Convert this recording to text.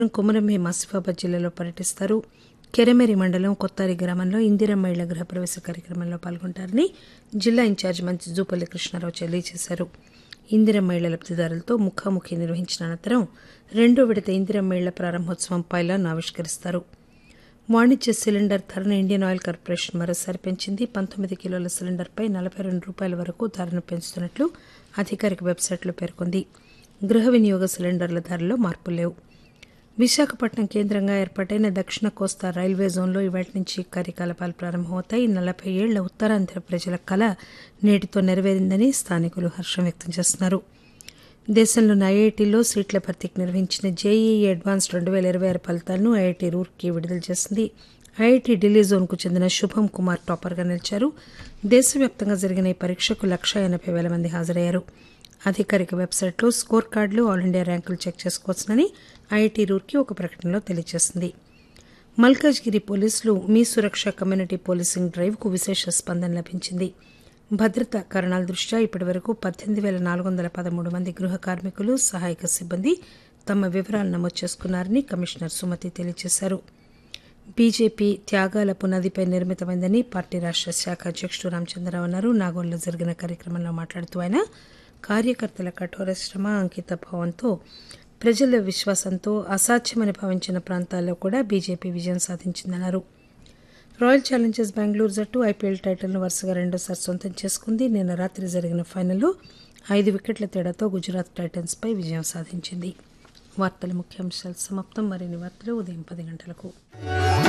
కొమరంభీం ఆసిఫాబాద్ జిల్లాలో పర్యటిస్తారు కెరమేరి మండలం కొత్తారి గ్రామంలో ఇందిరమ్మ ఇళ్ల గృహప్రవేశ కార్యక్రమంలో పాల్గొంటారని జిల్లా ఇన్ఛార్జి మంత్రి జూపల్లి కృష్ణారావు తెలియజేశారు ఇందిరమ్మ ఇళ్ల లబ్దిదారులతో ముఖాముఖి నిర్వహించిన అనంతరం రెండో విడత ఇందిరమ్మ ఇళ్ల ప్రారంభోత్సవం పైలాన్ ఆవిష్కరిస్తారు వాణిజ్య సిలిండర్ ధరను ఇండియన్ ఆయిల్ కార్పొరేషన్ మరోసారి పెంచింది పంతొమ్మిది కిలోల సిలిండర్పై నలభై రెండు రూపాయల వరకు ధరను పెంచుతున్నట్లు అధికారిక వెబ్సైట్లో పేర్కొంది గృహ వినియోగ సిలిండర్ల ధరల్లో మార్పులు లేవు విశాఖపట్నం కేంద్రంగా ఏర్పాటైన దక్షిణ కోస్తా రైల్వే జోన్లో ఇవాటి నుంచి కార్యకలాపాలు ప్రారంభమవుతాయి నలభై ఏళ్ల ఉత్తరాంధ్ర ప్రజల కళ నేటితో నెరవేరిందని స్థానికులు హర్షం వ్యక్తం చేస్తున్నారు దేశంలోని ఐఐటీలో సీట్ల భర్తీకి నిర్వహించిన జేఈఈ అడ్వాన్స్ రెండు వేల ఇరవై ఆరు ఫలితాలను ఐఐటీ రూర్కీ విడుదల చేసింది ఐఐటీ ఢిల్లీ జోన్కు చెందిన శుభం కుమార్ టాపర్గా నిలిచారు దేశవ్యాప్తంగా జరిగిన ఈ పరీక్షకు లక్ష ఎనభై వేల మంది హాజరయ్యారు అధికారిక వెబ్సైట్లో స్కోర్ కార్డులు ఆల్ ఇండియా ర్యాంకులు చెక్ చేసుకోవచ్చునని ఐఐటీ రూర్కీ ఒక ప్రకటనలో తెలియజేసింది మల్కాజ్గిరి పోలీసులు మీ సురక్ష కమ్యూనిటీ పోలీసింగ్ డ్రైవ్కు విశేష స్పందన లభించింది భద్రతా కారణాల దృష్ట్యా ఇప్పటివరకు పద్దెనిమిది వేల నాలుగు వందల పదమూడు మంది గృహ కార్మికులు సహాయక సిబ్బంది తమ వివరాలు నమోదు చేసుకున్నారని కమిషనర్ సుమతి తెలియజేశారు బీజేపీ త్యాగాల పునాదిపై నిర్మితమైందని పార్టీ రాష్ట్ర శాఖ అధ్యక్షుడు రామచంద్రరావు అన్నారు నాగోల్లో జరిగిన కార్యక్రమంలో మాట్లాడుతూ ఆయన కార్యకర్తల కఠోర శ్రమ అంకిత భావంతో ప్రజల విశ్వాసంతో అసాధ్యమని భావించిన ప్రాంతాల్లో కూడా బీజేపీ విజయం సాధించిందన్నారు రాయల్ ఛాలెంజర్స్ బెంగళూరు జట్టు ఐపీఎల్ టైటిల్ను వరుసగా రెండోసారి సొంతం చేసుకుంది నిన్న రాత్రి జరిగిన ఫైనల్లో ఐదు వికెట్ల తేడాతో గుజరాత్ టైటన్స్పై విజయం సాధించింది వార్తల ముఖ్యాంశాలు సమాప్తం మరిన్ని వార్తలు ఉదయం పది గంటలకు